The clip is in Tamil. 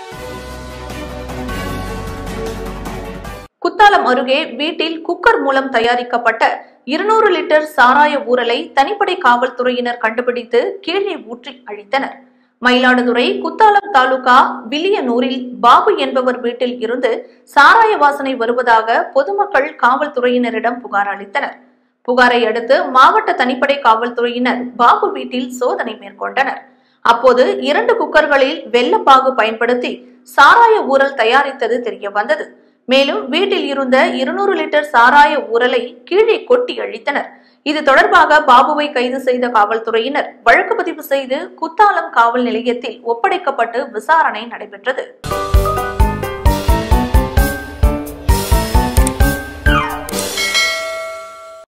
குத்தாலம் அருகே வீட்டில் குக்கர் மூலம் தயாரிக்கப்பட்ட இருநூறு லிட்டர் சாராய ஊரலை தனிப்படை காவல்துறையினர் கண்டுபிடித்து கீழே ஊற்றி அழித்தனர் மயிலாடுதுறை குத்தாலம் தாலுகா வில்லியனூரில் பாபு என்பவர் வீட்டில் இருந்து சாராய வாசனை வருவதாக பொதுமக்கள் காவல்துறையினரிடம் புகார் அளித்தனர் புகாரை அடுத்து மாவட்ட தனிப்படை காவல்துறையினர் பாபு வீட்டில் சோதனை மேற்கொண்டனர் அப்போது இரண்டு குக்கர்களில் வெள்ளப்பாகு பயன்படுத்தி சாராய ஊரல் தயாரித்தது தெரிய வந்தது மேலும் வீட்டில் இருந்த இருநூறு லிட்டர் சாராய ஊரலை கீழே கொட்டி அழித்தனர் இது தொடர்பாக பாபுவை கைது செய்த காவல்துறையினர் வழக்கு பதிவு செய்து குத்தாலம் காவல் நிலையத்தில் ஒப்படைக்கப்பட்டு விசாரணை நடைபெற்றது